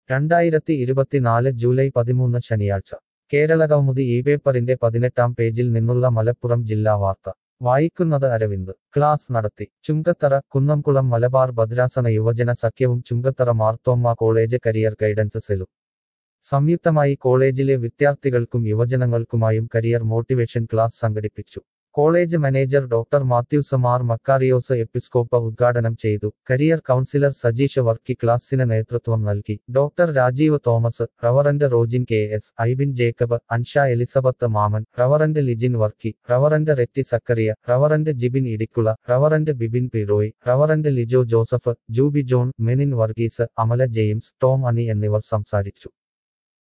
രണ്ടായിരത്തി ഇരുപത്തിനാല് ജൂലൈ പതിമൂന്ന് ശനിയാഴ്ച കേരള കൗമുദി ഈ പേപ്പറിന്റെ പതിനെട്ടാം പേജിൽ നിന്നുള്ള മലപ്പുറം ജില്ലാ വാർത്ത വായിക്കുന്നത് അരവിന്ദ് ക്ലാസ് നടത്തി ചുങ്കത്തറ കുന്നംകുളം മലബാർ ഭദ്രാസന യുവജന സഖ്യവും Chungathara Marthoma college career guidance സെലും സംയുക്തമായി കോളേജിലെ വിദ്യാർത്ഥികൾക്കും യുവജനങ്ങൾക്കുമായും കരിയർ മോട്ടിവേഷൻ ക്ലാസ് സംഘടിപ്പിച്ചു college manager doctor Mathews Mar Makarios Episcopa ഉദ്ഘാടനം ചെയ്തു കരിയർ കൗൺസിലർ സജീഷ് വർക്കി ക്ലാസ്സിന് നേതൃത്വം നൽകി doctor Rajeev Thomas reverend Rojin K S Ibin Jacob Ansha Elizabeth Mammen reverend Lijin Varkey reverend Retty Zacharia reverend Jibin Idicula reverend Bibin Piroy reverend Lijo Joseph Jubi John Menin Varghese Amala James Tom Ani എന്നിവർ സംസാരിച്ചു